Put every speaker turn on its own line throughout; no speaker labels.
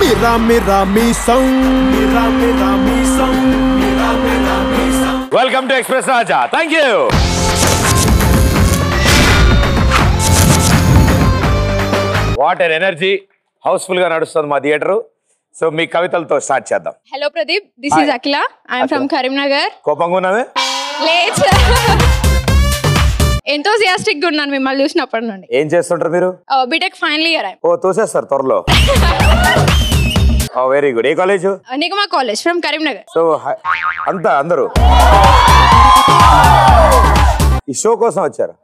మీరా మీరా మీసం మీరా మీరా మీసం మీరా మీరా మీసం
welcome to express Raja thank you water energy houseful గా నడుస్తుంది మా థియేటర్ సో మీ కవితలతో స్టార్ట్ చేద్దాం
hello Pradeep this is
Hi.
Akhila I'm from Karimnagar
కోపంగా ఉన్నది
లేట్ ఎంతోసియాస్టిక్ గా ఉన్నాను మిమ్మల్ని చూసినప్పటి నుండి
ఏం చేస్తుంటారు మీరు
బీటెక్ ఫైనల్ ఇయర్
ఓ తోసేస్తారు త్వరలో ఓ వెరీ గుడ్ ఏ college
Nigama college from Karimnagar
so హ- అంతా అందరూ ఈ షో కోసం వచ్చారు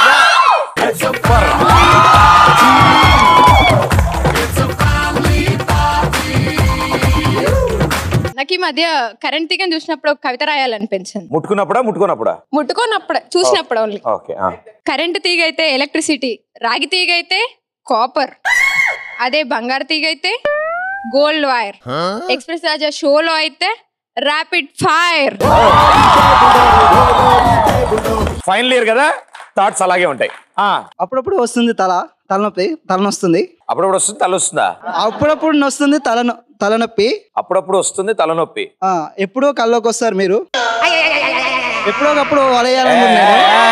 నాకు ఈ మధ్య కరెంట్ తీగని చూసినప్పుడు ఒక కవిత రాయాలనిపించింది
ముట్టుకున్నప్పుడా ముట్టుకున్నప్పుడా
ముట్టుకున్నప్పుడు చూసినప్పుడు ఓన్లీ
ఓకే
కరెంట్ తీగ అయితే ఎలక్ట్రిసిటీ రాగి తీగ అయితే కాపర్ అదే బంగారు తీగ అయితే గోల్డ్ వైర్ ఎక్స్ప్రెస్ రాజా షోలో అయితే ర్యాపిడ్ ఫైర్
ఫైనల్ ఇయర్ కదా థాట్స్ అలాగే ఉంటాయి ఆ,
అప్పుడప్పుడు వస్తుంది తల తలనొప్పి తలనొస్తుంది
అప్పుడప్పుడు వస్తుంది తల వస్తుందా
అప్పుడప్పుడు నొస్తుంది తల తలనొప్పి
అప్పుడప్పుడు వస్తుంది తలనొప్పి
ఆ, ఎప్పుడో కల్లోకి వస్తారు మీరు ఎప్పుడో ఒకప్పుడు వలయాలనుకున్నాను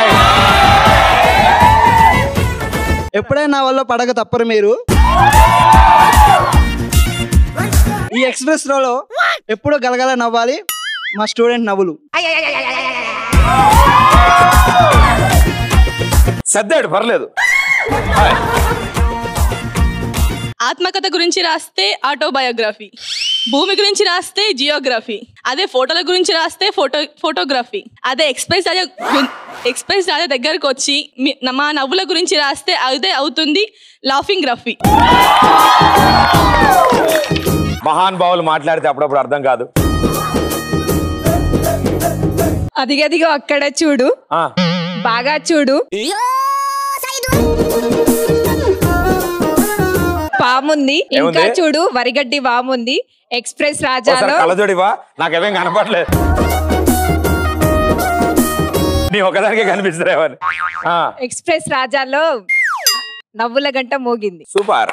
ఎప్పుడైనా నా వల్ల పడక తప్పరు మీరు ఈ ఎక్స్ప్రెస్ లో ఎప్పుడో గలగల నవ్వాలి మా స్టూడెంట్ నవ్వులు
సర్దాడు పర్లేదు
ఆత్మకథ గురించి రాస్తే ఆటోబయోగ్రఫీ భూమి గురించి రాస్తే జియోగ్రఫీ అదే ఫోటోల గురించి రాస్తే ఫోటో ఫోటోగ్రఫీ అదే ఎక్స్ప్రెస్ రాజా గు- ఎక్స్ప్రెస్ రాజా దగ్గరకు వచ్చి మీ- మా నవ్వుల గురించి రాస్తే అదే అవుతుంది లాఫింగ్ గ్రఫీ
మహాన్ భావులు మాట్లాడితే అప్పుడప్పుడు అర్థం కాదు
అదిగదిగో అక్కడ చూడు
ఆ,
బాగా చూడు పాముంది ఇంకా
ఏముంది?
చూడు వరిగడ్డి వాముంది ఎక్స్ప్రెస్
ఒకసారి
రాజాలో
కళ్ళజోడివా నాకేమేం కనపడలేదు నీ ఒకదానికే కనిపిస్తారేమని ఆ,
ఎక్స్ప్రెస్ రాజాలో నవ్వుల గంట మోగింది
సూపర్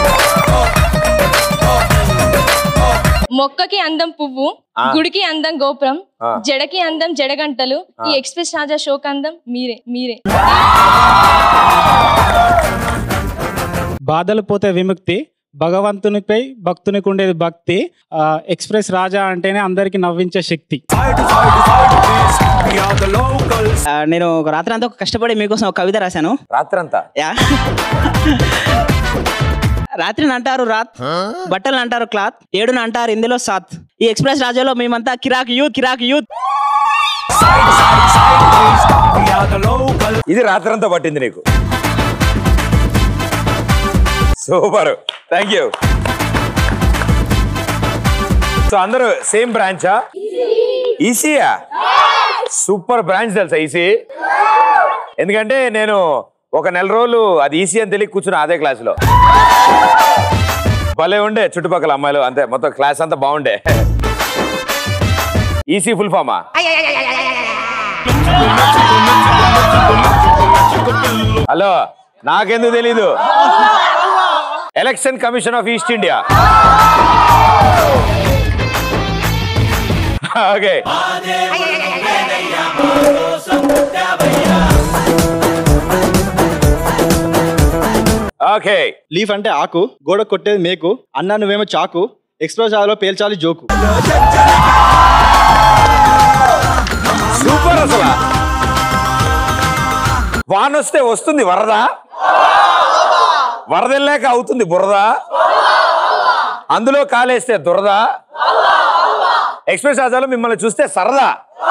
మొక్కకి అందం పువ్వు
ఆ.
గుడికి అందం గోపురం
ఆ.
జడకి అందం జడగంటలు ఈ ఎక్స్ప్రెస్ రాజా షోక్ అందం మీరే మీరే
బాధలు పోతే విముక్తి భగవంతునిపై భక్తునికి ఉండేది భక్తి ఆ, ఎక్స్ప్రెస్ రాజా అంటేనే అందరికి నవ్వించే శక్తి
We are the locals.
ఆ, నేను ఒక రాత్రి అంతా కష్టపడి మీకోసం ఒక కవిత రాశాను
రాత్రంతా
యా రాత్రిని అంటారు రాత్ బట్టలు అంటారు క్లాత్ ఏడుని అంటారు ఇందులో సాత్ ఈ ఎక్స్ప్రెస్ రాజాలో మేమంతా కిరాక్ యూత్ కిరాక్ youth
We are the locals.
ఇది రాత్రంతా పట్టింది నీకు సూపర్ థ్యాంక్ యూ సో అందరూ సేమ్ బ్రాంచా ఈసీయా సూపర్ బ్రాంచ్ తెలుసా ఈసీ ఎందుకంటే నేను ఒక నెల రోజులు అది ఈసీ అని తెలియ కూర్చున్నా అదే క్లాసులో భలే ఉండే చుట్టుపక్కల అమ్మాయిలు అంతే మొత్తం క్లాస్ అంతా బాగుండే ఈసీ ఫుల్ ఫామా హలో నాకెందుకు తెలీదు election commission of east India okay okay
leaf అంటే ఆకు గోడ కొట్టేది మేకు అన్నా నువ్వేమో చాకు ఎక్స్ప్రెస్ ఆలో పేల్చాలి జోకు
సూపర్ అసలు వాన వస్తే వస్తుంది వరద వరద వెళ్ళాక అవుతుంది బురద అందులో కాలేస్తే దురద ఎక్స్ప్రెస్ ఆజాలో మిమ్మల్ని చూస్తే సరదా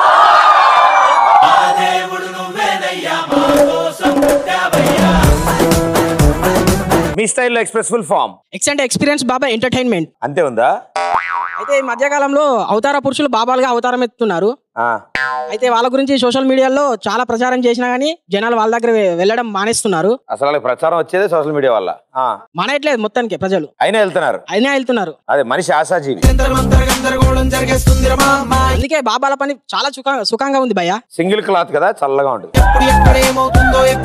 మీ స్టైల్లో ఎక్స్ప్రెస్ ఫుల్ ఫామ్
ఎక్స్ అంటే ఎక్స్పీరియన్స్ బాబా ఎంటర్టైన్మెంట్
అంతే ఉందా
అయితే ఈ మధ్యకాలంలో అవతార పురుషులు బాబాలుగా అవతారం ఎత్తున్నారు
ఆ,
అయితే వాళ్ళ గురించి సోషల్ మీడియాలో చాలా ప్రచారం చేసినా గానీ జనాలు వాళ్ళ దగ్గర వె- వెళ్ళడం మానేస్తున్నారు
అసలు వాళ్ళకి ప్రచారం వచ్చేదే సోషల్ మీడియా వల్ల ఆ,
మానేయట్లేదు మొత్తానికి ప్రజలు
అయినా వెళ్తున్నారు
అయినా వెళ్తున్నారు
అదే మనిషి ఆశాజీవి
అందుకే బాబాల పని చాలా సుఖ సుఖంగా ఉంది భయ్య
సింగిల్ క్లాత్ కదా చల్లగా ఉంటుంది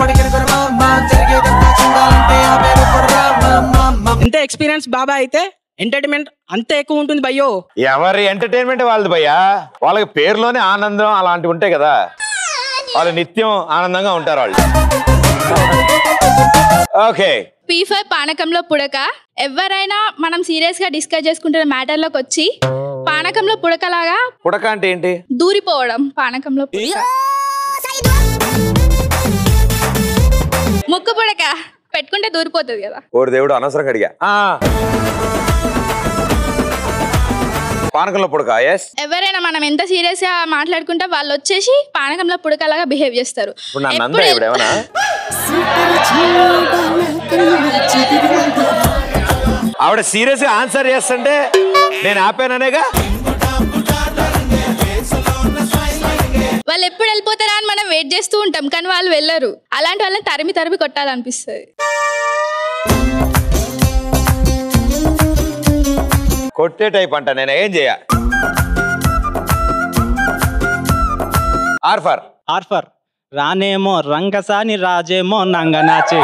ఇంత ఎక్స్పీరియన్స్ బాబా అయితే ఎంటర్టైన్మెంట్ అంత ఎక్కువ ఉంటుంది భయ్యో
ఎవరి ఎంటర్టైన్మెంట్ వాళ్ళది భయ్యా వాళ్ళకి పేరులోనే ఆనందం అలాంటివి ఉంటాయి కదా వాళ్ళు నిత్యం ఆనందంగా ఉంటారు వాళ్ళు ఓకే
పీ ఫైవ్ పానకంలో పుడక ఎవరైనా మనం సీరియస్ గా డిస్కస్ చేసుకుంటున్న మ్యాటర్ లోకి వచ్చి పానకంలో పుడకలాగా
పుడక అంటే ఏంటి
దూరిపోవడం పానకంలో పుడక ముక్కు పుడక పెట్టుకుంటే దూరిపోతుంది కదా
ఓడి దేవుడు అనవసరంగా అడిగా ఆ. పానకంలో పుడక ఎస్
ఎవరైనా మనం ఎంత సీరియస్ గా మాట్లాడుకుంటే వాళ్ళు వచ్చేసి పానకంలో పుడకలాగా బిహేవ్ చేస్తారు
ఇప్పుడు నన్ను అందా
ఎప్పుడు-
ఇప్పుడు ఏమన్నా ఆవిడ సీరియస్ గా ఆన్సర్ చేస్తుంటే నేను ఆపాననేగా
వాళ్ళు ఎప్పుడు వెళ్ళిపోతారా అని మనం వెయిట్ చేస్తూ ఉంటాం కానీ వాళ్ళు వెళ్ళరు అలాంటి వాళ్ళని తరిమి తరిమి కొట్టాలనిపిస్తుంది
కొట్టే టైప్ అంట నేను ఏం చేయ ఆర్ఫర్
ఆర్ఫర్ రానేమో రంగసాని రాజేమో నంగనాచే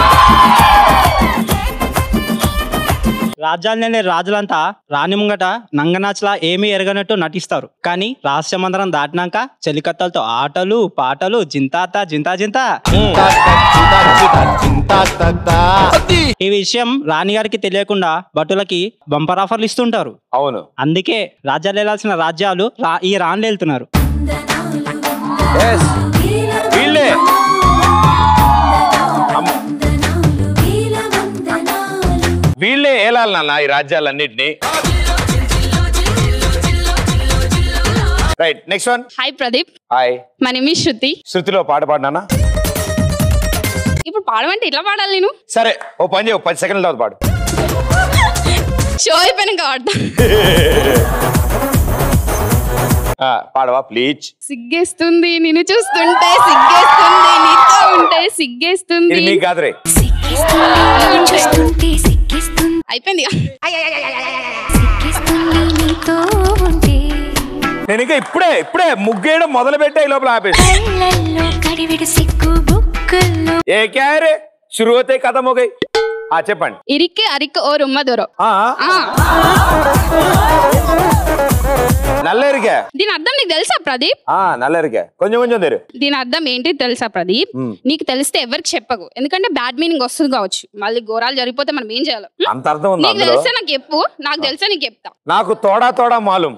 రాజ్యాలనే రాజులంతా రాణి ముంగట నంగనాచలా ఏమీ ఎరగనట్టు నటిస్తారు కానీ రాష్ట్రమందరం దాటినాక చెలికత్తలతో ఆటలు పాటలు జింతాత జింతా జింతా ఈ విషయం రాణిగారికి తెలియకుండా భటులకి బంపర్ ఆఫర్లు ఇస్తుంటారు
అవును
అందుకే రాజ్యాలు వెళ్ళాల్సిన రాజ్యాలు రా- ఈ రాన్లు వెళ్తున్నారు
Yes. వీళ్ళే అమ్మ. వీళ్ళే ఏలాలి నాన్న ఈ రాజ్యాలన్నిటినీ right next one
hi Pradeep
hi
మా నేమ్ ఈ శృతి
శృతిలో పాట పాడినానా
ఇప్పుడు పాడమంటే ఇట్లా పాడాలి నేను
సరే ఓ పని చేయవు పది సెకండ్ల తర్వాత పాడు
షో అయిపోయినాక పాడతా
ఆ, పాడవా ప్లీజ్
సిగ్గేస్తుంది నిన్ను చూస్తుంటే సిగ్గేస్తుంది నీతో ఉంటే సిగ్గేస్తుంది
ఇది మీకు కాదురే
చూస్తుంటే సిక్కిస్తుంది
అయిపోయింది ఇక.
సిక్కిస్తుంది నీతో ఉంటే
నేను ఇంకా ఇప్పుడే ఇప్పుడే ముగ్గేయడం మొదలు పెట్టే ఈ లోపల ఆపేసి
కళ్ళల్లో కడివిడి సిగ్గు బుక్కుల్లో
ఏ క్యారే షురు అవుతాయి కథ మొగై ఆ చెప్పండి
ఇరిక్కి అరిక్కి ఓ రుమ్మ దొరో
ఆ,
ఆ,
నల్లేరికే
దీని అర్థం నీకు తెలుసా ప్రదీప్
ఆ నల్లేరికే కొంచెం కొంచెం తెరు
దీని అర్థం ఏంటి తెలుసా ప్రదీప్
మ్మ్.
నీకు తెలిస్తే ఎవరికి చెప్పకు ఎందుకంటే బ్యాడ్ మీనింగ్ వస్తుంది కావచ్చు మళ్ళీ ఘోరాలు జరిగిపోతే మనం ఏం చేయాలి మ్?
అంత అర్థం ఉంది
నీకు
అందులో
తెలిస్తే నాకు చెప్పు నాకు తెలిస్తే నీకు చెప్తా
నాకు తోడా తోడా మాలుం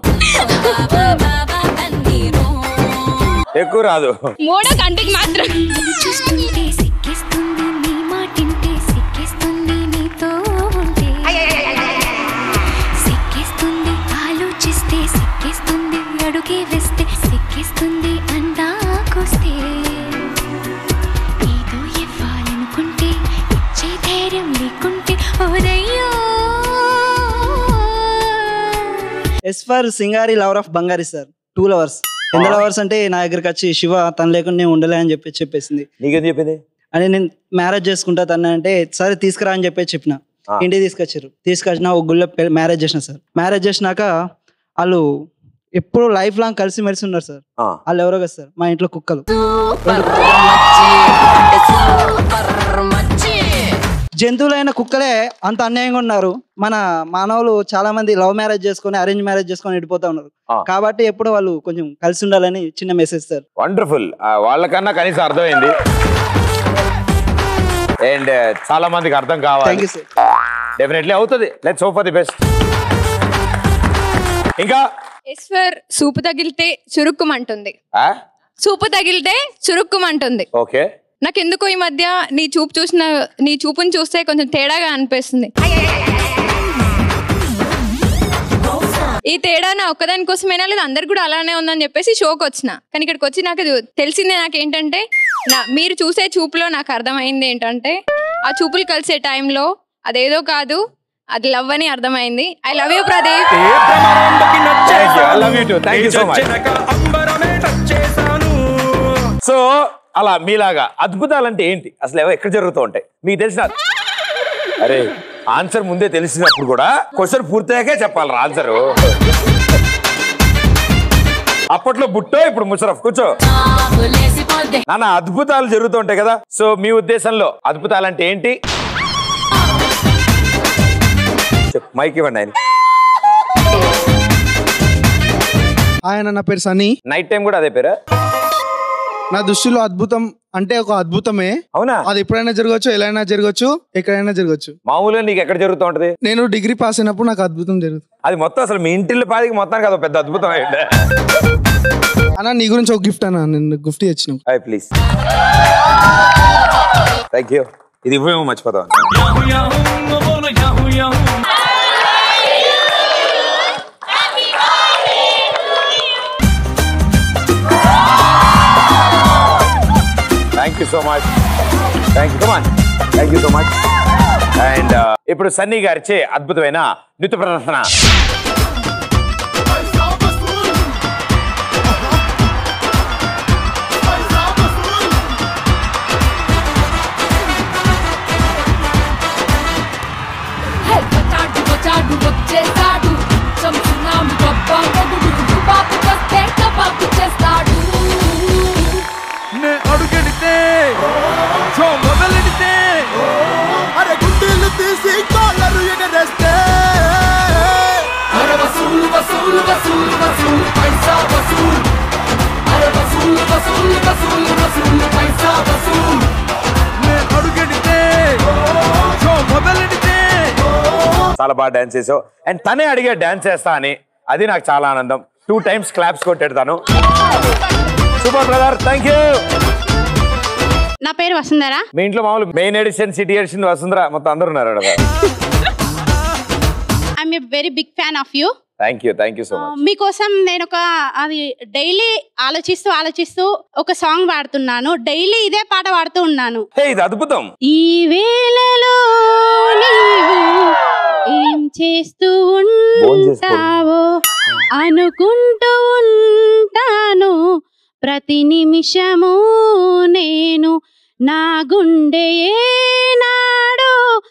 ఎక్కువ రాదు
మూడో కంటికి మాత్రం
చూస్తుంటే సిక్కిస్తుంది నీ మాటింటే సిక్కిస్తుంది నీతో ఉంటే సిక్కిస్తుంది ఆలోచిస్తే సిక్కిస్తుంది అడుగే వేస్తే సిక్కిస్తుంది అందాకొస్తే ఏదో ఇవ్వాలనుకుంటే ఇచ్చే ధైర్యం లేకుంటే ఓదయ్యో
yes for Singari lover of Bangari sir two lovers ఎంత లవర్స్ అంటే నా దగ్గరికి వచ్చి శివ తను లేకుండా నేను ఉండలే అని చెప్పి చెప్పేసింది
నీకేం చెప్పింది
అని నేను మ్యారేజ్ చేసుకుంటా తన అంటే సరే తీసుకురా అని చెప్పి చెప్పిన
ఆ.
ఇంటికి తీసుకొచ్చారు తీసుకొచ్చిన ఒక గుళ్ళో మ్యారేజ్ చేసిన సార్ మ్యారేజ్ చేసినాక వాళ్ళు ఎప్పుడు లైఫ్ లాంగ్ కలిసి మెలిసి ఉన్నారు సార్
ఆ,
వాళ్ళు ఎవరో కదా సార్ మా ఇంట్లో కుక్కలు జంతువులైన కుక్కలే అంత అన్యాయంగా ఉన్నారు మన మానవులు చాలా మంది లవ్ మ్యారేజ్ చేసుకొని అరేంజ్ మ్యారేజ్ చేసుకొని వెళ్ళిపోతా ఉన్నారు
ఆ.
కాబట్టి ఎప్పుడు వాళ్ళు కొంచెం కలిసి ఉండాలని చిన్న మెసేజ్ సార్
వండర్ఫుల్ ఆ, వాళ్ళకన్నా కనీసం అర్థమైంది అండ్ చాలా మందికి అర్థం
థ్యాంక్
కావాలి
యూ సార్
డెఫినెట్లీ అవుతుంది let's hope for the best ఇంకా
ఎస్వర్ సూపు తగిలితే చురుక్కుమంటుంది సూపు తగిలితే చురుక్కుమంటుంది
ఓకే
నాకెందుకో ఈ మధ్య నీ చూపు చూసిన నీ చూపుని చూస్తే కొంచెం తేడాగా అనిపిస్తుంది ఈ తేడా నా ఒక్కదాని కోసమైనా లేదు అందరు కూడా అలానే ఉందని చెప్పేసి షోకి వచ్చిన కానీ ఇక్కడికి వచ్చి నాకు అది తెలిసిందే నాకేంటంటే నా మీరు చూసే చూపులో నాకు అర్థమైంది ఏంటంటే ఆ చూపులు కలిసే టైంలో అదేదో కాదు అది లవ్ అని అర్థమైంది I love you Pradeep
so అలా మీలాగా అద్భుతాలు అంటే ఏంటి అసలు ఏవో ఎక్కడ జరుగుతూ ఉంటాయి మీకు తెలిసిన అరే ఆన్సర్ ముందే తెలిసినప్పుడు కూడా క్వశ్చన్ పూర్తయ్యాకే చెప్పాలి ఆన్సర్ అప్పట్లో బుట్టో ఇప్పుడు ముషరఫ్ కూర్చో నాన్న అద్భుతాలు జరుగుతూ ఉంటాయి కదా సో మీ ఉద్దేశంలో అద్భుతాలు అంటే ఏంటి చెప్పు మైక్ ఇవ్వండి ఆయన
ఆయన నా పేరు సనీ
నైట్ టైం కూడా అదే పేరా
నా దృష్టిలో అద్భుతం అంటే ఒక అద్భుతమే
అవునా
అది ఎప్పుడైనా జరగచ్చు ఎలా అయినా జరగచ్చు ఎక్కడైనా జరగచ్చు
మామూలుగా నీకు ఎక్కడ జరుగుతూ ఉంటది
నేను డిగ్రీ పాస్ అయినప్పుడు నాకు అద్భుతం జరుగుతుంది
అది మొత్తం అసలు మీ ఇంటిల్లి పాదికి మొత్తానికి అదో పెద్ద అద్భుతం అయ్యింది
అన్న నీ గురించి ఒక గిఫ్ట్ అన్న నేను గిఫ్ట్ ఇచ్చిన
హాయ్ ప్లీజ్ థ్యాంక్ యూ ఇది ఇవ్వేమో మర్చిపోతాం thank you so much thank you come on thank you so much and ఇప్పుడు సన్నీ గారిచే అద్భుతమైన నృత్య ప్రదర్శన
వచ్చాడు వచ్చాడు వచ్చేసాడు చంపున్నాము డబ్బా మొగుడు బాబు వస్తే కబాబు చేస్తాడు
నే అడుగెడితే షో మొదలెడితే అరే గుడ్డీలు తీసి కాళ్ళరు ఎగరేస్తే
అరే వసూలు వసూలు వసూలు వసూలు పైసా వసూలు అరే వసూలు వసూలు వసూలు వసూలు పైసా వసూలు
నే అడుగెడితే షో మొదలెడితే
చాలా బాగా డాన్స్ చేసావు అండ్ తనే అడిగే డాన్స్ చేస్తా అని అది నాకు చాలా ఆనందం టూ టైమ్స్ క్లాప్స్ కొట్టెడతాను సూపర్ బ్రదర్ థ్యాంక్ యూ
నా పేరు వసుంధరా
మీ ఇంట్లో మామూలు main edition city edition Vasundhara మొత్తం అందరు ఉన్నారు
I'm a very big fan of you
thank you thank you so much
మీకోసం నేను ఒక అది డైలీ ఆలోచిస్తూ ఆలోచిస్తూ ఒక సాంగ్ పాడుతున్నాను డైలీ ఇదే పాట పాడుతూ ఉన్నాను
హే ఇది అద్భుతం
ఈ వేళలో నీవు ఏం చేస్తూ ఉంటావో అనుకుంటూ ఉంటాను ప్రతి నిమిషము నేను నా గుండె ఏనాడో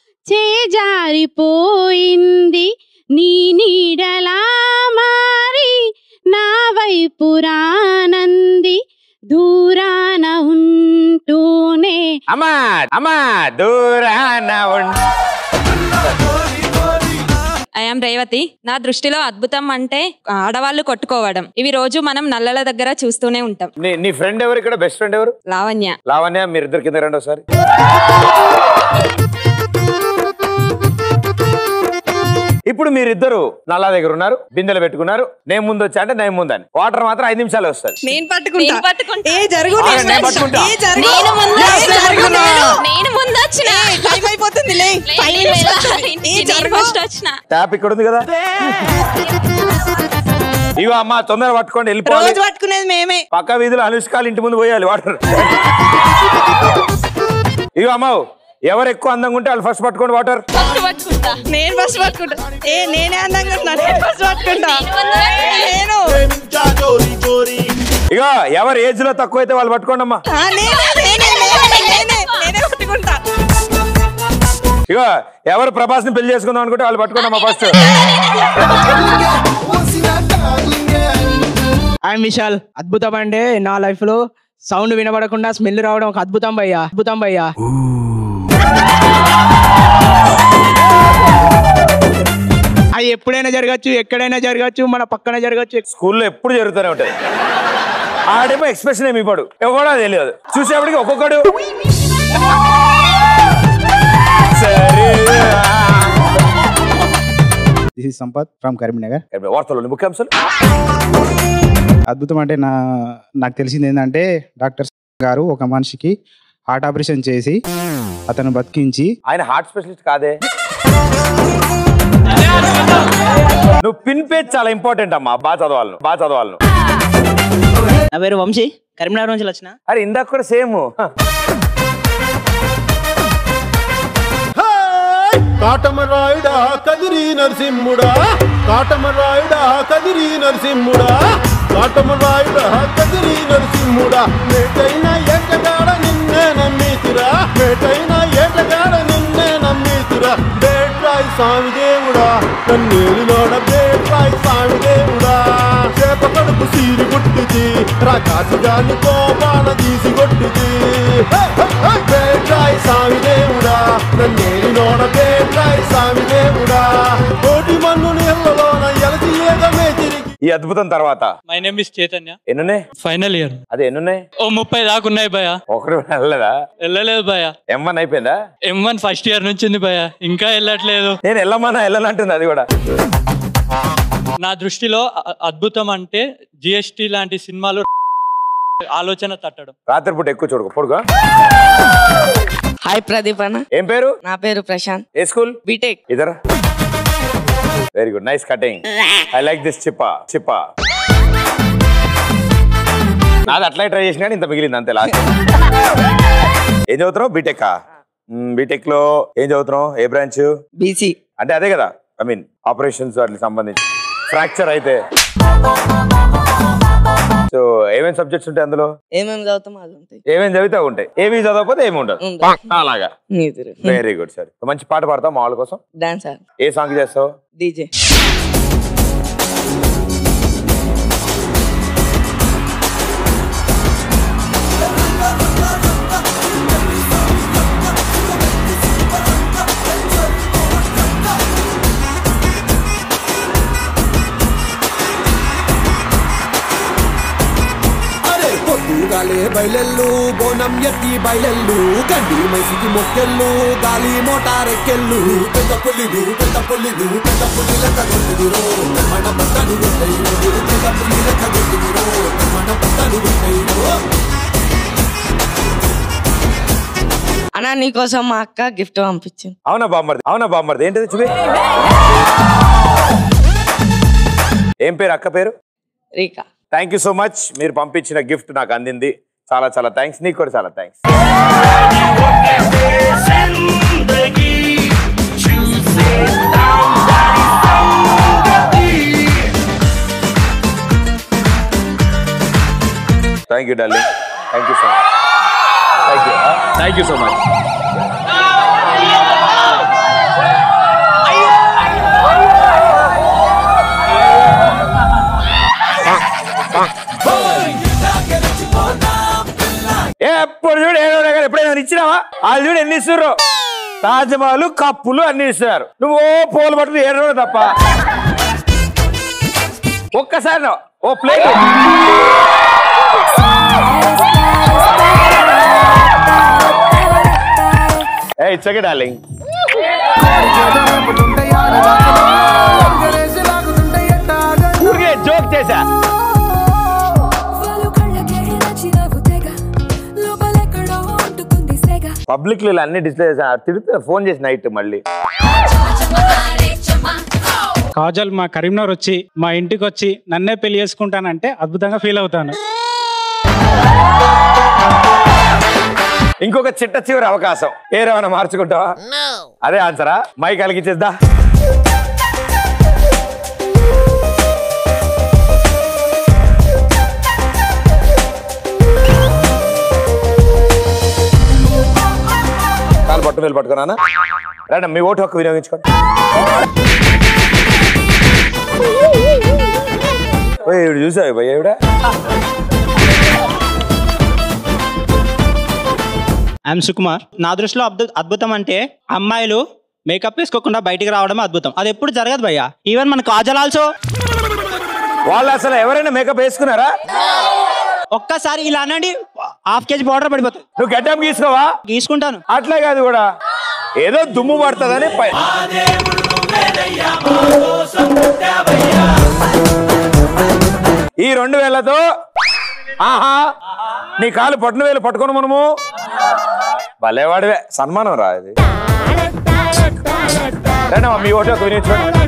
చేజారిపోయింది నీ నీడలా మారి నా వైపు రానంది దూరాన ఉంటూనే
అమ్మా అమ్మా దూరాన ఉండి
ఐఎమ్ రేవతి నా దృష్టిలో అద్భుతం అంటే ఆడవాళ్ళు కొట్టుకోవడం ఇవి రోజు మనం నల్లల దగ్గర చూస్తూనే ఉంటాం
నీ నీ ఫ్రెండ్ ఎవరు ఇక్కడ బెస్ట్ ఫ్రెండ్ ఎవరు
లావణ్య
లావణ్య మీరిద్దరు కింద రండి ఒకసారి ఇప్పుడు మీరిద్దరు నల్లా దగ్గర ఉన్నారు బిందెలు పెట్టుకున్నారు నేను ముందు వచ్చా అంటే నేను ముందని వాటర్ మాత్రం ఐదు నిమిషాలు వస్తుంది
నేను పట్టుకుంటా ఏ జరుగు
ఆగండి, నేను పట్టుకుంటా.
ఏ జరుగు
నేను ముందు
ఏ
వచ్చిన.
జరుగు
నేను ముందు వచ్చిన.
టైం అయిపోతుంది లే
నేను వెళ్ళాలి. నేను first వచ్చిన.
ట్యాప్ ఇక్కడ ఉంది కదా ఇగో అమ్మ తొందర పట్టుకోండి వెళ్ళిపోవాలి
రోజు పట్టుకునేది మేమే
పక్క వీధిలో అనుష్కాలు ఇంటి ముందు పోయాలి వాటర్ ఇగో అమ్మ ఎవరు ఎక్కువ అందంగా ఉంటే వాళ్ళు ఫస్ట్ పట్టుకోండి వాటర్
ఫస్ట్ పట్టుకుంటా నేను ఫస్ట్ పట్టుకుంటా ఏ నేనే అందంగా ఉన్నా నేను ఫస్ట్ పట్టుకుంటా నేను
ఇగో ఎవరు ఏజ్ లో తక్కువ అయితే వాళ్ళు పట్టుకోండి అమ్మా
ఆ, నేనే నేనే నేనే నేనే నేనే పట్టుకుంటా
ఇగో ఎవరు ప్రభాస్ ని పెళ్లి చేసుకుందాం అనుకుంటే వాళ్ళు పట్టుకోండి అమ్మా ఫస్ట్
ఐఎమ్ విశాల్ అద్భుతం అంటే నా లైఫ్ లో సౌండ్ వినబడకుండా స్మెల్ రావడం ఒక అద్భుతం భయ్యా అద్భుతం భయ్యా అది ఎప్పుడైనా జరగచ్చు ఎక్కడైనా జరగచ్చు మన పక్కన జరగచ్చు
స్కూల్లో ఎప్పుడు జరుగుతూనే ఉంటాయి ఆడేమో ఎక్స్ప్రెషన్ ఏమి ఇవ్వడు ఎవడో తెలియదు చూసేప్పటికి ఒక్కొక్కడు సరే
this is Sampath from Karimnagar
వార్తలు ముఖ్యాంశాలు
అద్భుతం అంటే నా నాకు తెలిసింది ఏంటంటే డాక్టర్ గారు ఒక మనిషికి హార్ట్ ఆపరేషన్ చేసి అతను బతికించి
ఆయన హార్ట్ స్పెషలిస్ట్ కాదే నువ్వు పిన్ పేజ్ చాలా ఇంపార్టెంట్ అమ్మా బాగా చదవాలి బాగా చదవాలి నువ్వు.
నా పేరు వంశీ కరీంనగర్ నుంచి వచ్చిన
అరే ఇందాక కూడా సేమ్
కాటమరాయుడా కదిరి నరసింహుడా కాటమరాయుడా కదిరి నరసింహుడా కాటమరాయుడా కదిరి నరసింహుడా మేటైన ఏటగాడ నిన్నే నమ్మితిరా మేటైన ఏటగాడ నిన్నే నమ్మితిరా బేట్రాయి స్వామి దేవుడా కన్నేలినోడ బేట్రాయి స్వామి దేవుడా చేప కడుపు సీరి గుట్టిది రాకాసిగాని కోపాన తీసి కొట్టిది బేట్రాయి స్వామి దేవుడా నన్నేలినోడ బేట్రాయి స్వామి దేవుడా
ఈ అద్భుతం తర్వాత
మై నేమ్ ఇస్ చైతన్య
ఎన్నున్నాయి
ఫైనల్ ఇయర్
అదే ఎన్నున్నాయి
ఓ ముప్పై దాకా ఉన్నాయి భయ
ఒకరు వెళ్ళలేదా
వెళ్ళలేదు భయ
ఎం వన్ అయిపోయిందా
ఎం వన్ ఫస్ట్ ఇయర్ నుంచి ఉంది భయ ఇంకా వెళ్ళట్లేదు
నేను వెళ్ళమన్నా వెళ్ళనంటుంది అది కూడా
నా దృష్టిలో అ- అద్భుతం అంటే జిఎస్టి లాంటి సినిమాలు ఆలోచన తట్టడం
రాత్రిపూట ఎక్కువ చూడకు పొడుగా
హాయ్ ప్రదీప్ అన్న
ఏం పేరు
నా పేరు ప్రశాంత్
ఏ స్కూల్
బీటెక్
ఇదరా very good nice cutting I like this చిప్పా చిప్పా నాది అట్లా ట్రై చేసిన కానీ ఇంత మిగిలింది అంతే లాస్ట్ ఏం చదువుతున్నావు బీటెక్ బీటెక్ లో ఏం చదువుతున్నావు ఏ బ్రాంచ్
బీసీ
అంటే అదే కదా ఐ మీన్ ఆపరేషన్స్ వాటికి సంబంధించి ఫ్రాక్చర్ అయితే సో ఏమేమి సబ్జెక్ట్స్ ఉంటాయి అందులో
ఏమేమి చదువుతామో అది ఉంటాయి
ఏమేమి చదివితే అవి ఉంటాయి ఏవి చదవకపోతే ఏమి ఉండదు
ఉండదు.
అలాగా
నీతురు
వెరీ గుడ్ సార్ మంచి పాట పాడతావు మా వాళ్ళ కోసం
డాన్సర్
ఏ సాంగ్ చేస్తావు
డీజే
అరే పొద్దుగాలే బయలెల్లు బోనం ఎత్తి బయలెల్లు గండి మైసికి మొక్కెళ్ళు గాలి మోటారెక్కెళ్ళు పెద్ద పుల్లి నువ్వు పెద్ద పుల్లి నువ్వు పెద్ద పుల్లి లెక్క కొట్టుదురో మన బట్టలు ఉంటాయి పెద్ద పుల్లి లెక్క కొట్టుదురో మన బట్టలు ఉంటాయి
అన్న నీకోసం మా అక్క గిఫ్ట్ పంపించింది
అవునా బామ్మర్ది అవునా బామ్మర్ది ఏంటిది చూపి ఏం పేరు అక్క పేరు
Rika
thank you so much మీరు పంపించిన గిఫ్ట్ నాకు అందింది చాలా చాలా థ్యాంక్స్ నీకు కూడా చాలా thanks thank you darling thank you so much thank you thank you so much ఎప్పుడు చూడు ఏడో రకాలు ఎప్పుడైనా ఇచ్చినావా వాళ్ళు చూడు ఎన్ని ఇస్తుర్రు తాజ్మహల్ కప్పులు అన్ని ఇస్తున్నారు నువ్వు ఓ పూల బట్టలు ఏడో తప్ప ఒక్కసారి నవ్వు. ఓ ప్లేట్ ఏ ఇచ్చకే డార్లింగ్ ఊరికే జోక్ చేశా పబ్లిక్ లో ఇలా అన్ని డిస్ప్లే చేశా తిడితే ఫోన్ చేసి నైట్ మళ్ళీ
కాజల్ మా కరీంనగర్ వచ్చి మా ఇంటికి వచ్చి నన్నే పెళ్లి చేసుకుంటానంటే అద్భుతంగా ఫీల్ అవుతాను
ఇంకొక చిట్ట చివరి అవకాశం పేరేమైనా మార్చుకుంటావా అదే ఆన్సరా మైక్ కలిగించేద్దా కాలు పట్టు వేలు పట్టుకున్నానా రండి మీ ఓటు హక్కు వినియోగించుకోండి ఓయ్, ఈవిడ చూసావు భయ్య ఈవిడ
ఐఎమ్ సుకుమార్ నా దృష్టిలో అద్భు- అద్భుతం అంటే అమ్మాయిలు మేకప్ వేసుకోకుండా బయటికి రావడమే అద్భుతం అది ఎప్పుడు జరగదు భయ్య ఈవెన్ మన కాజల్ ఆల్సో
వాళ్ళు అసలు ఎవరైనా మేకప్ వేసుకున్నారా
ఒక్కసారి ఇలా అనండి హాఫ్ కేజీ పౌడర్ పడిపోతుంది
నువ్వు గడ్డం గీసుకోవా
గీసుకుంటాను
అట్లే కాదు కూడా ఏదో దుమ్ము పడుతుందని పై- ఈ రెండు వేలతో ఆహా నీ కాలు పట్టున వేలు పట్టుకొని మనము భలేవాడివే సన్మానం రా ఇది రండి అమ్మా, మీ ఓటు ఒక వినియోగించుకోండి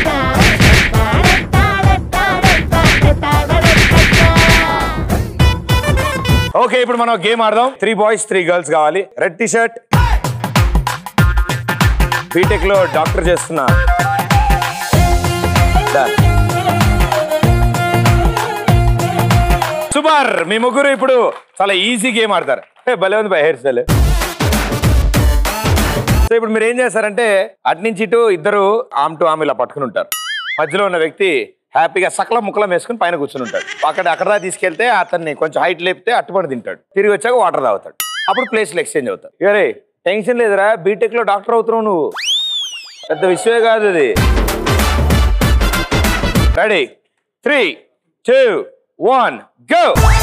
ఓకే ఇప్పుడు మనం గేమ్ ఆడదాం త్రీ బాయ్స్ త్రీ గర్ల్స్ కావాలి రెడ్ టీ షర్ట్ బీటెక్ లో డాక్టర్ చేస్తున్నా Done. సూపర్ మీ ముగ్గురు ఇప్పుడు చాలా ఈజీ గేమ్ ఆడతారు ఏ, భలే ఉంది బై హెయిర్ స్టైల్ సో ఇప్పుడు మీరు ఏం చేస్తారంటే అటు నుంచి ఇటు ఇద్దరు ఆమ్ టు ఆమ్ ఇలా పట్టుకుని ఉంటారు మధ్యలో ఉన్న వ్యక్తి హ్యాపీగా సకలం ముక్కలం వేసుకుని పైన కూర్చుని ఉంటాడు అక్కడ అక్కడ దాకా తీసుకెళ్తే అతన్ని కొంచెం హైట్ లేపితే అట్టుపడి తింటాడు తిరిగి వచ్చాక వాటర్ తాగుతాడు అప్పుడు ప్లేస్లు ఎక్స్చేంజ్ అవుతారు ఇవరే టెన్షన్ లేదురా బీటెక్ లో డాక్టర్ అవుతున్నావు నువ్వు పెద్ద విషయమే కాదు అది ready three two one go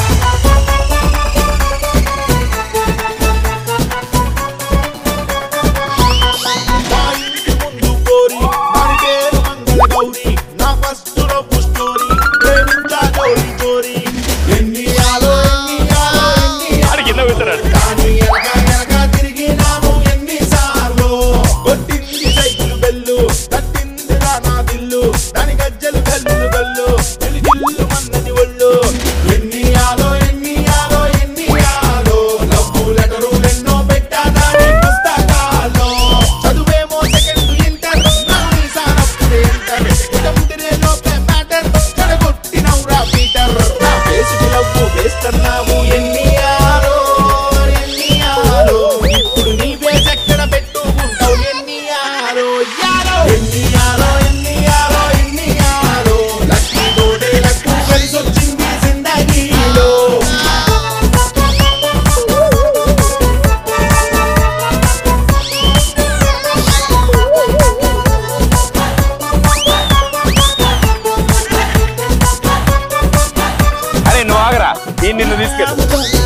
నా ఫస్ట్ లవ్ స్టోరీ ప్రేమించా జోరి జోరి ఎన్ని ఆలో ఎన్ని ఆలో ఎన్ని
కింద కూర్చున్నాడు
కానీ ఎనక ఎనక తిరిగినాము ఎన్నిసార్లు కొట్టింది సైకిల్ బెల్లు తట్టింది రా నా దిల్లు దాని గజ్జలు గల్లు గల్లు గిల్లు మన్నది ఒళ్ళు ఎన్ని ఆలో ఎన్ని ఆలో ఎన్ని ఆలో లవ్వు లెటరు ఎన్నో పెట్టా దాని పుస్తకాల్లో చదువేమో సెకండ్ ఇంటర్ నా సానప్పుడే ఇంటర్ ఇక ముదిరే లోపే మ్యాటర్ చెడగొట్టినవురా పీటర్ నా ఫేసుకి లవ్వు వేస్తున్నావు ఎన్ని ఆలో ఎన్ని ఆలో ఇప్పుడు నీ ఫేస్ ఎక్కడ పెట్టుకుంటావు ఎన్ని ఆలో యాలో ఎన్ని ఆలో ఎన్ని ఆలో ఎన్ని ఆలో లక్కీ తోటే లక్కు కలిసి వచ్చింది జిందగీలో
అరే నువ్వు ఆగరా ఈ నిన్ను తీసుకెళ్ళు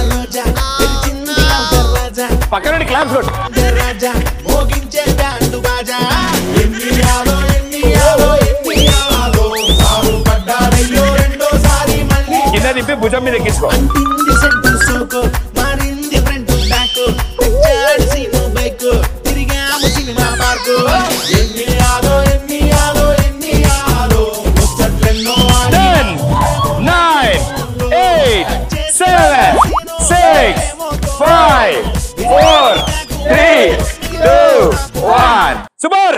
పక్కన నుండి క్లాప్స్ కొట్టు
రాజా మోగించే బ్యాండ్ బాజా ఎన్ని ఆలో ఎన్ని ఆలో ఎన్ని ఆలో సారు పడ్డారయ్యో రెండోసారి మళ్ళీ
కింద తిప్పి భుజం మీద ఎక్కించుకో
అంటింది సెంటర్ సోకు మారింది ఫ్రంట్ బ్యాక్ తెచ్చాడు సీను బైక్ తిరిగాము సినిమా పార్కు ఎన్ని ఆలో ఎన్ని ఆలో ఎన్ని ఆలో ముచ్చట్లెన్నో
ten nine eight seven six five four three two one super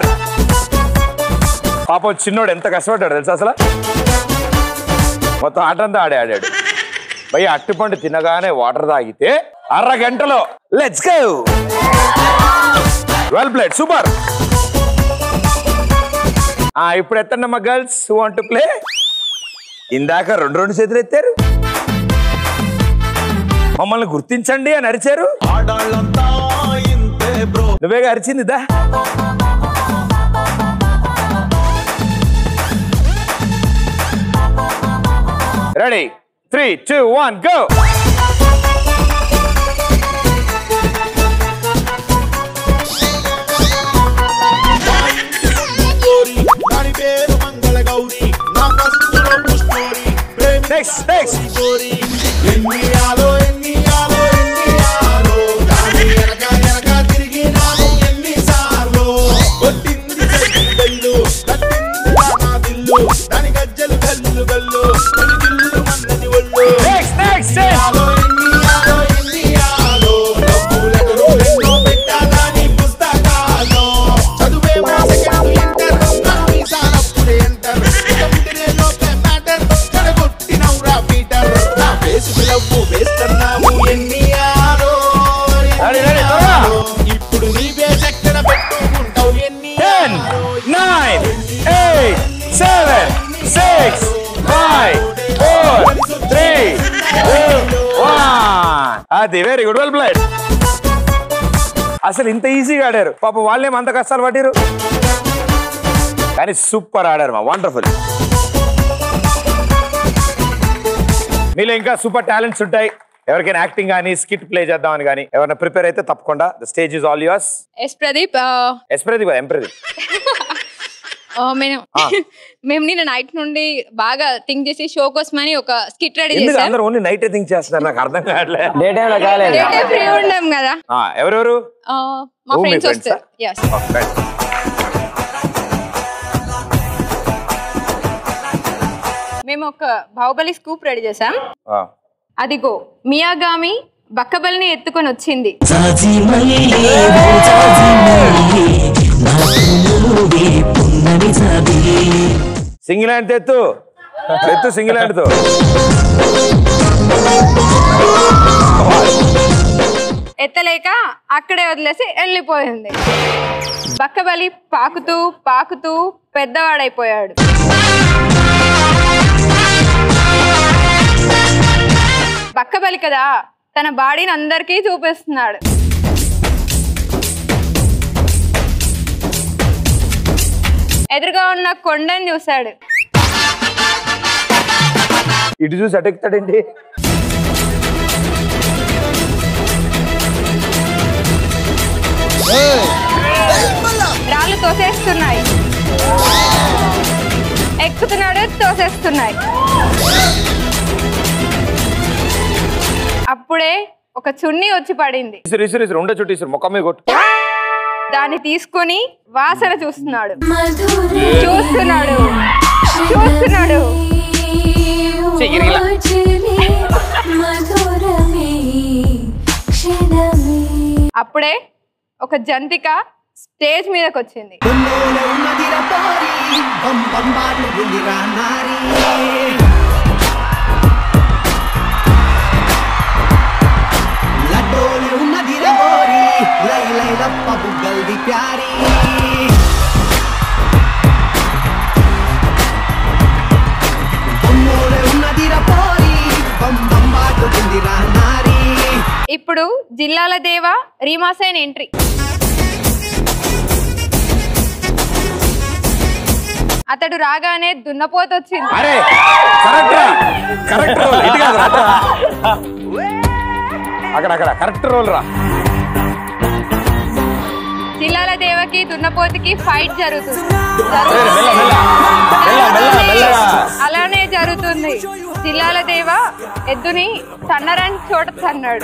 పాపం చిన్నోడు ఎంత కష్టపడ్డాడు తెలుసా అసలు మొత్తం ఆటంతా ఆడే ఆడాడు భయ్య అట్టుపండు తినగానే వాటర్ తాగితే అరగంటలో let's go well played super ఇప్పుడు ఎత్తండి అమ్మా girls who want to play ఇందాక రెండు రెండు చేతులు ఎత్తారు మమ్మల్ని గుర్తించండి అని అరిచారు నువ్వేగా అరిచింది దా ready three two one go
దాని పేరు మంగళ గౌరి నా first love story
next next
story ఎన్ని ఆలో ఎన్ని ఆలో ఎన్ని ఆలో దాని ఎనక ఎనక తిరిగినాము ఎన్నిసార్లు కొట్టింది సైకిల్ బెల్లు తట్టింది రా నా దిల్లు దాని గజ్జలు గల్లు గల్లు గిల్లు మన్నది ఒళ్ళు
నెక్స్ట్ నెక్స్ట్
ఆలో ఎన్ని ఆలో ఎన్ని ఆలో లవ్వు లెటరు ఎన్నో పెట్టా దాని పుస్తకాల్లో చదువేమో సెకండ్ ఇంటర్ నా వీసానప్పుడే ఎంటర్ ఇక ముదిరే లోపే మ్యాటర్ చెడగొట్టినవురా పీటర్ నా ఫేసుకి లవ్వు వేస్తున్నావు ఎన్ని ఆలో
రెడీ రెడీ త్వరగా
ఇప్పుడు నీ ఫేస్ ఎక్కడ పెట్టుకుంటావు ఎన్ని
ten nine eight seven six five four three one అది వెరీ గుడ్ వెల్ ప్లేడ్ అసలు ఇంత ఈజీగా ఆడారు పాప వాళ్ళేం అంత కష్టాలు పట్టిరు కానీ సూపర్ ఆడారు మా వండర్ఫుల్ మీలో ఇంకా సూపర్ టాలెంట్స్ ఉంటాయి ఎవరికైనా యాక్టింగ్ కానీ స్కిట్ ప్లే చేద్దామని కానీ ఎవరైనా ప్రిపేర్ అయితే తప్పకుండా the stage is all yours
yes Pradeep ఆ,
ఎస్ ప్రదీప్ ఎం ప్రదీప్
ఆ, మేము
ఆ.
మేము నిన్న నైట్ నుండి బాగా థింక్ చేసి షో కోసమని ఒక స్కిట్ రెడీ
ఎందుకు
చేసాం
అందరూ ఓన్లీ నైట్ థింక్ చేస్తున్నారు నాకు అర్థం కావట్లే
డే టైంలో కాలేదు
డే ఫ్రీ ఉండం కదా
ఆ, ఎవరెవరు
ఆ, మా
ఓ, మీ
ఫ్రెండ్స్
friends ఆ?
వస్తారు ఎస్
ఓ, right.
మేము ఒక బాహుబలి స్కూప్ రెడీ చేసాం
ఆ.
అదిగో మియాగామి బక్కబలిని ఎత్తుకొని వచ్చింది
సింగిల్ హ్యాండ్ ఎత్తు ఎత్తు సింగిల్ హ్యాండ్ తో
ఎత్తలేక అక్కడే వదిలేసి వెళ్ళిపోయింది బక్కబలి పాకుతూ పాకుతూ పెద్దవాడైపోయాడు బక్కబలి కదా తన బాడీని అందరికీ చూపిస్తున్నాడు ఎదురుగా ఉన్న కొండని చూశాడు
ఇటు చూసి అటెక్తాడేంటి
రాళ్ళు తోసేస్తున్నాయి ఎక్కుతున్నాడు తోసేస్తున్నాయి అప్పుడే ఒక చున్నీ వచ్చి పడింది
ఇసురు ఇసురు ఇసురు ఉండ చుట్టూ ఇసురు ముఖం మీద కొట్టు
దాన్ని తీసుకొని వాసన చూస్తున్నాడు చూస్తున్నాడు చూస్తున్నాడు అప్పుడే ఒక జంతిక స్టేజ్ మీదకి వచ్చింది
లడ్డోలే ఉన్నది రగోరి లై లై లప్ప బుగ్గల్ది ప్యారీ బొమ్మోలే ఉన్నది పోరి బం బం బాటుకుంది రా నారీ
ఇప్పుడు జిల్లాల దేవ రీమాసైన్ ఎంట్రీ అతడు రాగానే దున్నపోత వచ్చింది
అరే కరెక్ట్ రా కరెక్ట్ రోల్ ఇటు కాదు రా. అక్కడ అక్కడ కరెక్ట్ రోల్ రా
జిల్లాల దేవకి దున్నపోతుకి ఫైట్ జరుగుతుంది
మెల్ల, మెల్ల, మెల్ల, మెల్ల, మెల్లగా.
అలానే జరుగుతుంది జిల్లాల దేవ ఎద్దుని తన్నరని చోట తన్నాడు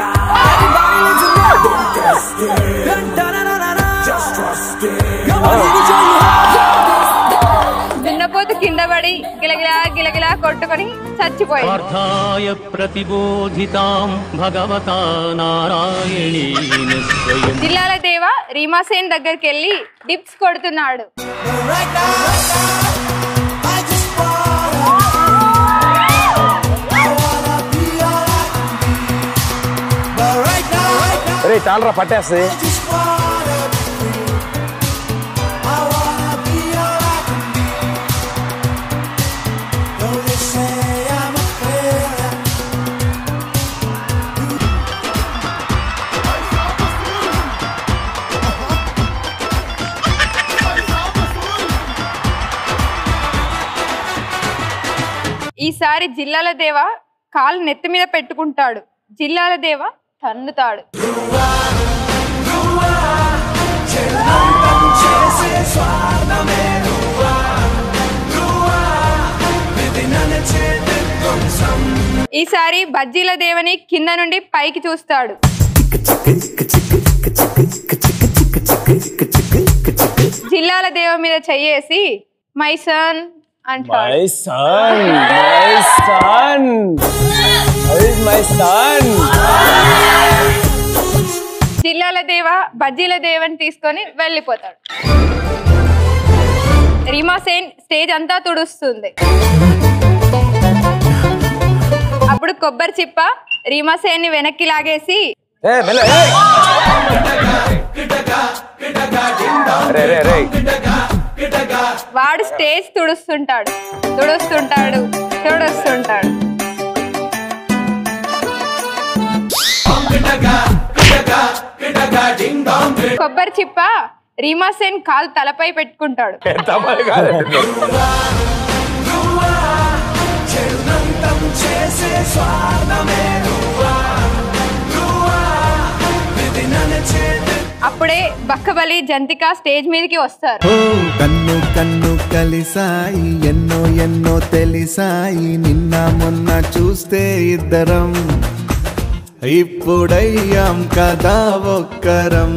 దున్నపోతు కింద పడి గిలగిలా గిలగిలా కొట్టుకొని చచ్చిపోయింది
పార్థాయ ప్రతిబోధితాం భగవతా నారాయణీన స్వయం
జిల్లాల దేవ రీమాసేన్ దగ్గరికి వెళ్ళి డిప్స్ కొడుతున్నాడు
రే చాలరా పట్టేస్తే
ఈసారి జిల్లాల దేవ కాలు నెత్తి మీద పెట్టుకుంటాడు జిల్లాల దేవ తన్నుతాడు ఈసారి బజ్జీల దేవని కింద నుండి పైకి చూస్తాడు జిల్లాల దేవ మీద చెయ్యేసి మై సన్ అంటాడు
My son, my son. How is my son?
జిల్లాల దేవ బజ్జీల దేవని తీసుకొని వెళ్ళిపోతాడు రీమాసేన్ స్టేజ్ అంతా తుడుస్తుంది అప్పుడు కొబ్బరి చిప్ప రీమాసేన్ ని వెనక్కి లాగేసి
ఏ మెల్ల ఏయ్. రే రే రే
వాడు స్టేజ్ తుడుస్తుంటాడు తుడుస్తుంటాడు తుడుస్తుంటాడు కొబ్బరి చిప్ప రీమాసేన్ కాలు తలపై పెట్టుకుంటాడు
తమరు కాదండి
అప్పుడే బక్కబలి జంతిక స్టేజ్ మీదకి వస్తారు
ఓ కన్ను కన్ను కలిసాయి ఎన్నో ఎన్నో తెలిసాయి నిన్న మొన్న చూస్తే ఇద్దరం ఇప్పుడయ్యాం కదా ఒక్కరం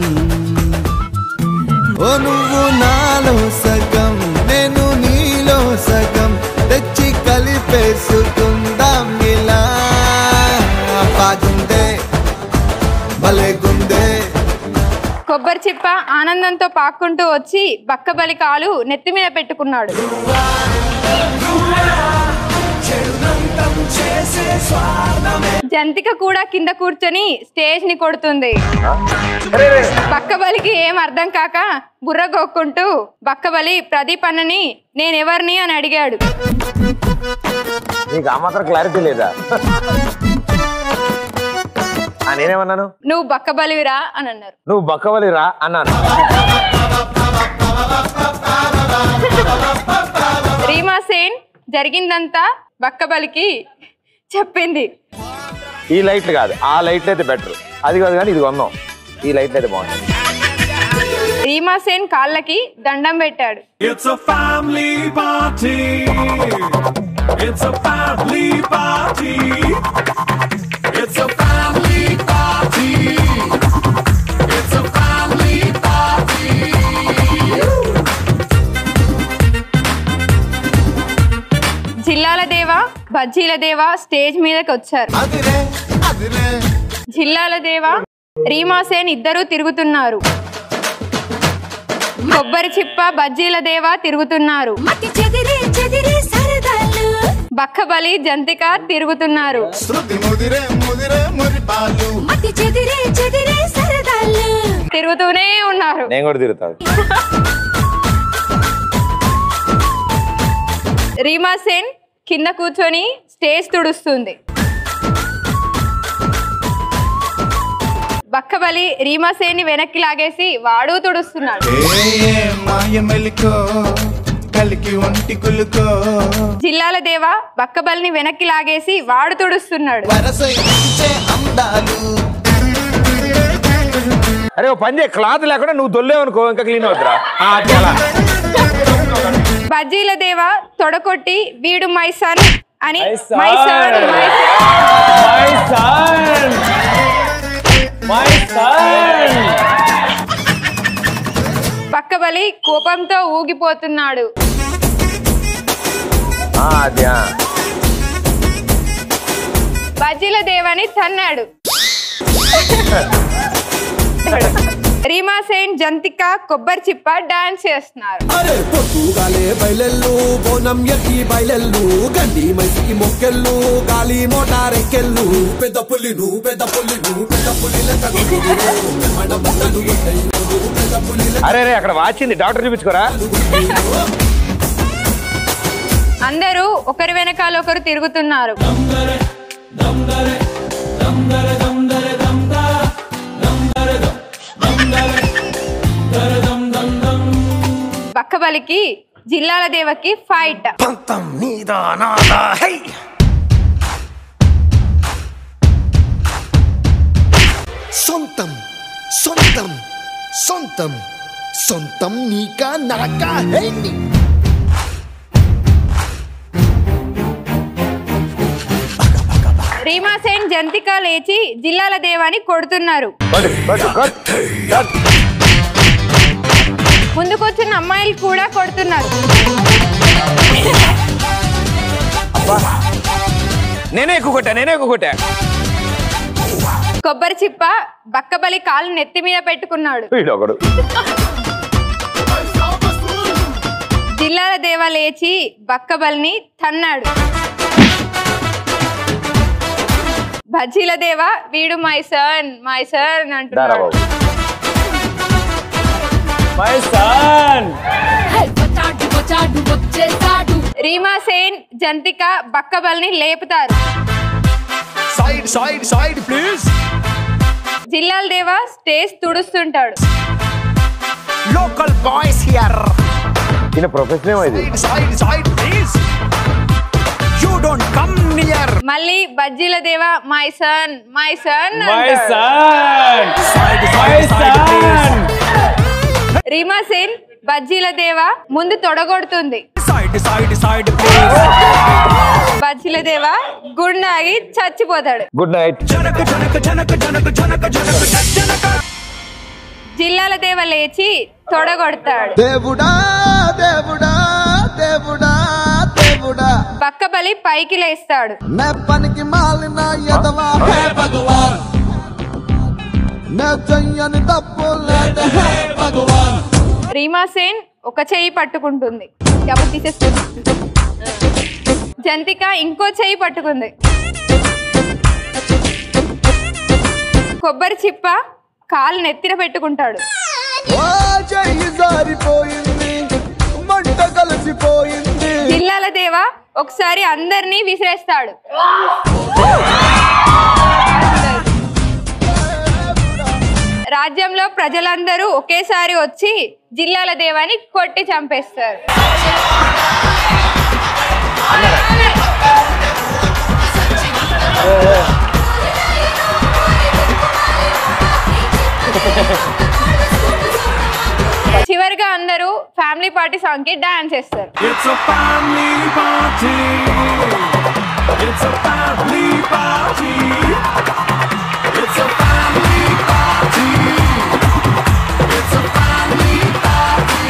ఓ నువ్వు నాలో సగం నేను నీలో సగం తెచ్చి కలిపేసుకుందాం ఇలా బాగుందే భలేగుందే
కొబ్బరి చిప్ప ఆనందంతో పాక్కుంటూ వచ్చి బక్కబలి కాలు నెత్తి మీద పెట్టుకున్నాడు జంతిక కూడా కింద కూర్చొని స్టేజ్ ని కొడుతుంది బక్కబలికి ఏం అర్థం కాక బుర్ర గొక్కుంటూ బక్కబలి ప్రదీప్ అన్నని నేనెవరిని అని అడిగాడు
నీకు ఆ మాత్రం క్లారిటీ లేదా ఆ, నేనేమన్నాను
నువ్వు బక్కబలివిరా అని అన్నారు
నువ్వు బక్కవలి రా అన్నాను
రీమా సేన్ జరిగిందంతా బక్కబలికి చెప్పింది
ఈ లైట్లు కాదు ఆ లైట్లు అయితే బెటర్ అది కాదు కానీ ఇది కొందాం ఈ లైట్లు అయితే బాగుంటుంది
రీమా సేన్ కాళ్ళకి దండం పెట్టాడు
It's a family party. It's a family party. It's a family party. It's a family party.
జిల్లాల దేవ బజ్జీల దేవ స్టేజ్ మీదకి వచ్చారు జిల్లాల దేవ రీమా సేన్ ఇద్దరు తిరుగుతున్నారు కొబ్బరి చిప్ప బజ్జీల దేవ తిరుగుతున్నారు బక్కబలి జంతిక తిరుగుతున్నారు
శృతి ముదిరే ముదిరే మురిపాలు
తిరుగుతూనే ఉన్నారు
నేను కూడా తిరుగుతాను
రీమా సేన్ కింద కూర్చొని స్టేజ్ తుడుస్తుంది బక్కబలి రీమా సేన్ ని వెనక్కి లాగేసి వాడు తుడుస్తున్నాడు
ఏ ఏ మాయ మెలికో కలికి ఒంటి కులుకో
జిల్లాల దేవ బక్కబలిని వెనక్కి లాగేసి వాడు తుడుస్తున్నాడు
వరస ఇచ్చే అందాలు
అరే ఓ పని చేయి క్లాత్ లేకుండా నువ్వు దొల్లేవనుకో ఇంకా క్లీన్ అవుతురా
బజ్జీల దేవ తొడకొట్టి వీడు మై సన్ అని
son.
My son my
My son! My son!
Bakkabali కోపంతో ఊగిపోతున్నాడు
ఆ, అది ఆ.
బజ్జీల దేవని తన్నాడు రీమా సేన్ జంతిక కొబ్బరి చిప్ప డాన్స్ చేస్తున్నారు
అరే పొద్దుగాలే బయలెల్లు బోనం ఎత్తి బయలెల్లు గండి మైసికి మొక్కెళ్ళు గాలి మోటారెక్కెళ్ళు పెద్ద పులి నువ్వు పెద్ద పులి నువ్వు పెద్ద పులి లెక్క కొట్టుకురు. మన బట్టలు ఉంటాయి నువ్వు పెద్ద పులి లెక్క
అరే రే అక్కడ వాచింది డాక్టర్ చూపించుకోరా
అందరూ ఒకరి వెనకాల ఒకరు తిరుగుతున్నారు బక్కబలికి జిల్లాల దేవకి ఫైట్
సొంతం సొంతం సొంతం సొంతం నీకా నాకా హే నీ
రీమా సేన్ జంతిక లేచి జిల్లాల దేవాని కొడుతున్నారు ముందుకొచ్చిన అమ్మాయిలు కూడా కొడుతున్నారు
నేనే ఎక్కువ కొట్టా నేనే ఎక్కువ కొట్టా
కొబ్బరి చిప్ప బక్కబలి కాలు నెత్తి మీద పెట్టుకున్నాడు
వీడు ఒకడు
జిల్లాల దేవ లేచి బక్కబలిని తన్నాడు బజ్జీల దేవ వీడు మై సన్ మై సన్
దారా
అంటున్నాడు
బాబు
My son!
రీమా సేన్ జంతిక బక్కబలిని లేపుతారు
side side side please
Jillala Deva stage తుడుస్తుంటాడు
లోకల్ బాయ్స్ హియర్
ఈయన ప్రొఫెషన్ ఏమో ఇది
side side please you don't come near
మళ్ళీ Bajjila Deva my son my son
My son! My son!
Reema Sen Bajjila Deva ముందు తొడగొడుతుంది
side side side please
Bajjila Deva గుండాగి చచ్చిపోతాడు
గుడ్ నైట్
జనక జనక జనక జనక జనక జనక జనక
జిల్లాల దేవ లేచి తొడగొడతాడు
దేవుడా దేవుడా దేవుడా దేవుడా
బక్కబలి పైకి లేస్తాడు
నే పనికి మాలిన ఎదవా హే భగవాన్ నే చెయ్యని తప్పు లేదు హే భగవాన్
రీమా సేన్ ఒక చెయ్యి పట్టుకుంటుంది ఎవరు తీసేస్తుంది జంతిక ఇంకో చెయ్యి పట్టుకుంది కొబ్బరి చిప్ప కాలు నెత్తిన పెట్టుకుంటాడు
ఓ చెయ్యి జారిపోయింది మంట కలిసిపోయింది
జిల్లాల దేవ ఒకసారి అందరినీ విసిరేస్తాడు రాజ్యంలో ప్రజలందరూ ఒకేసారి వచ్చి జిల్లాల దేవాని కొట్టి చంపేస్తారు ఫ్యామిలీ పార్టీ సాంగ్ కి డాన్స్ చేస్తారు
It's a family party. It's a family party. It's a family party. It's a family party.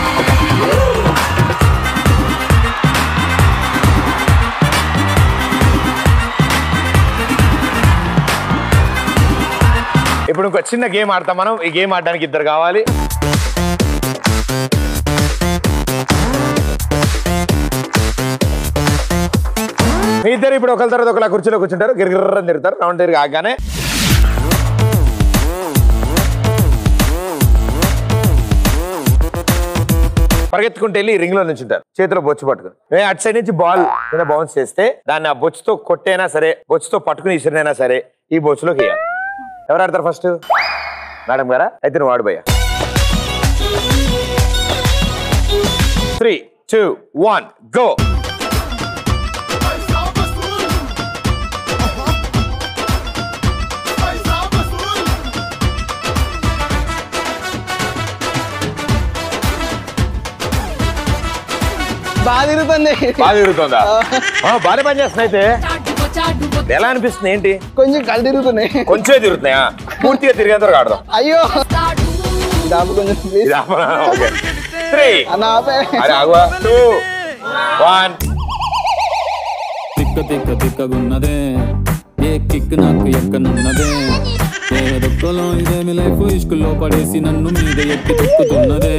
ఇప్పుడు ఇంకో చిన్న గేమ్ ఆడతాం మనం ఈ గేమ్ ఆడడానికి ఇద్దరు కావాలి మీ ఇద్దరు ఇప్పుడు ఒకరి తర్వాత ఒకలా కుర్చీలో కూర్చుంటారు గిరిగిర్రని తిరుగుతారు రౌండ్ తిరిగి ఆగానే పరిగెత్తుకుంటూ వెళ్ళి రింగ్ లో నుంచుంటారు చేతిలో బొచ్చు పట్టుకుని మేము అటు సైడ్ నుంచి బాల్ కింద బౌన్స్ చేస్తే దాన్ని ఆ బొచ్చుతో కొట్టైనా సరే బొచ్చుతో పట్టుకుని ఇసిరినైనా సరే ఈ బొచ్చులోకి వేయాలి ఎవరు ఆడతారు ఫస్ట్ మేడం గారా అయితే నువ్వు ఆడు భయ్యా త్రీ టూ వన్ గో
బాగా తిరుగుతుంది
బాగా తిరుగుతుందా ఆ, బాగానే పని చేస్తున్నా అయితే ఎలా అనిపిస్తుంది ఏంటి
కొంచెం కళ్ళు తిరుగుతున్నాయి
కొంచెం తిరుగుతున్నాయా పూర్తిగా తిరిగేంత వరకు ఆడదాం
అయ్యో డాబు కొంచెం please.
ఇది ఆపనా? ఓకే త్రీ
అన్న ఆపే
అరే ఆగువా టూ వన్
తిక్క తిక్క తిక్కగున్నదే ఏ కిక్ నాకు ఎక్కనున్నదే ఏ దొక్కలో ఇదేమి లైఫ్ ఇష్కుల్లో పడేసి నన్ను మీద ఎక్కి తొక్కుతున్నదే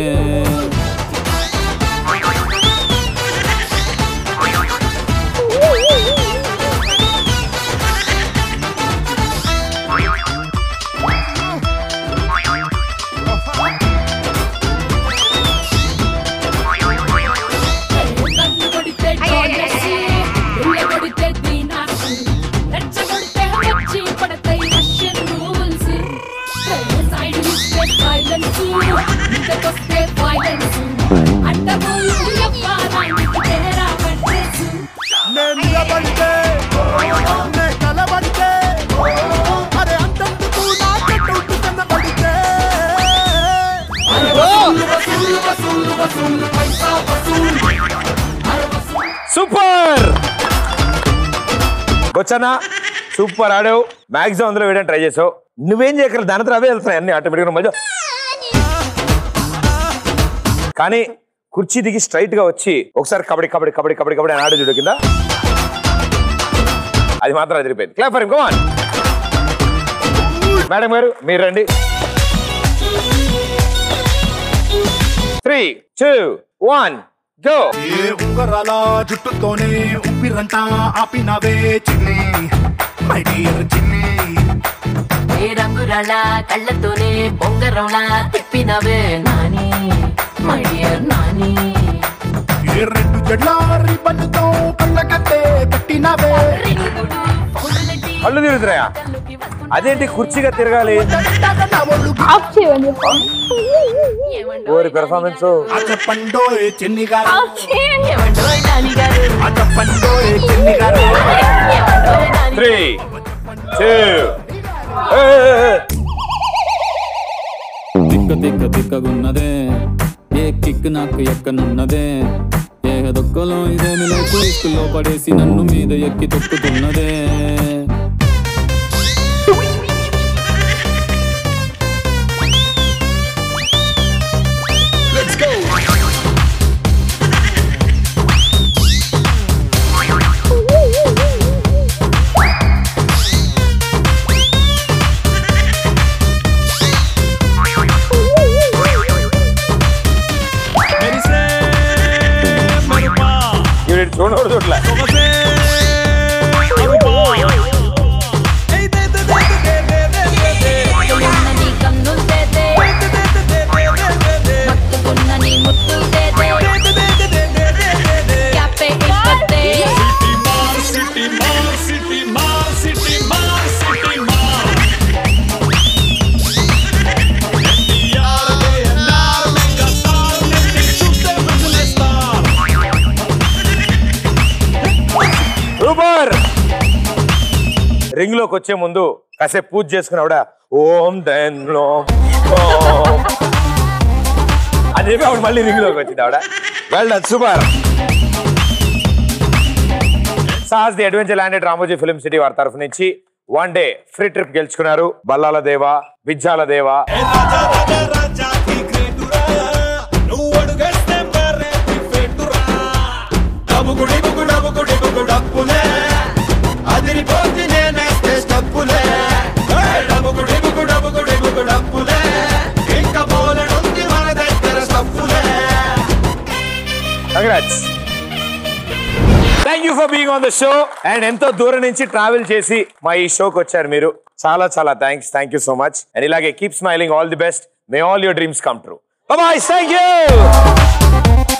నేను నిలబడితే నే కలబడితే అరే అంతందుకు నా కట్టు కనబడితే వసూలు వసూలు వసూలు పైసా వసూలు
సూపర్ వచ్చానా సూపర్ ఆడావు మాక్సిమం అందులో వేయడానికి ట్రై చేసావు నువ్వేం చేయగలరు దాని తర్వాత అవే వెళ్తున్నాయి అన్ని ఆటోమేటిక్గా మధ్య కానీ కుర్చీ దిగి స్ట్రైట్ గా వచ్చి ఒకసారి కబడ్డీ కబడ్డీ కబడ్డీ కబడ్డీ కబడ్డీ అని ఆడే చూడు కింద అది మాత్రం అదిరిపోయింది క్లాప్ ఫర్ గోన్ మేడం గారు మీరు రండి త్రీ టూ వన్ గో
ఏ ఉంగరాల జుట్టుతోనే ఉప్పిరంట ఆపినవే చిన్ని మై డియర్ చిన్ని
ఏ రంగురాళ్ళ కళ్ళతోనే బొంగరంలా తిప్పినవే నాని మై డియర్ నాని
ఏ రెండు జడ్ల రిబ్బన్తో కళ్ళకట్టే కట్టినవే
కళ్ళు తిరుగుతున్నాయా అదేంటి కుర్చీగా తిరగాలి ఓరి పెర్ఫార్మెన్స్
చెప్పండో చెన్ని గారు
గారు
చెప్పండో చెన్ని గారు
త్రీ టూ
తిక్క తిక్క తిక్కగున్నదే ఏ కిక్ నాకు ఎక్కనున్నదే ఏ దొక్కలో ఇదేమి లైఫ్ ఇష్కుల్లో పడేసి నన్ను మీద ఎక్కి తొక్కుతున్నదే
Let's go.
ఇవి చూడకూడదు చూడలే
ఉన్నది కన్నులు తేతే మత్తుకున్నని ముత్తులు తేతే క్యాపే ఇప్పతే
సూపర్ రింగ్ లోకి వచ్చే ముందు కాసేపు పూజ చేసుకుని ఆవిడ ఓం దెన్ ఓం అని చెప్పి ఆవిడ మళ్ళీ రింగ్ లోకి వచ్చింది ఆవిడ well done super Sahas the adventure landed Ramoji film city వారి తరఫు నుంచి వన్ డే ఫ్రీ ట్రిప్ గెలుచుకున్నారు బల్లాల దేవ విజ్జాల దేవ
నువ్వు అడుగేస్తే మరేంటి ఫెట్టురా డబుకుడి బుకు డబుకుడి బుకు డప్పులే అదిరిపోతే నేనేస్తే స్టప్పులే డబుకుడి బుకు డబుకుడి బుకు డప్పులే ఇంకా బోలెడుంది మన దగ్గర స్టప్పులే
congrats thank you for being on the show and ఎంతో దూరం నుంచి ట్రావెల్ చేసి మా ఈ షోకి వచ్చారు మీరు చాలా చాలా thanks thank you so much and ఇలాగే keep smiling all the best may all your dreams come true bye thank you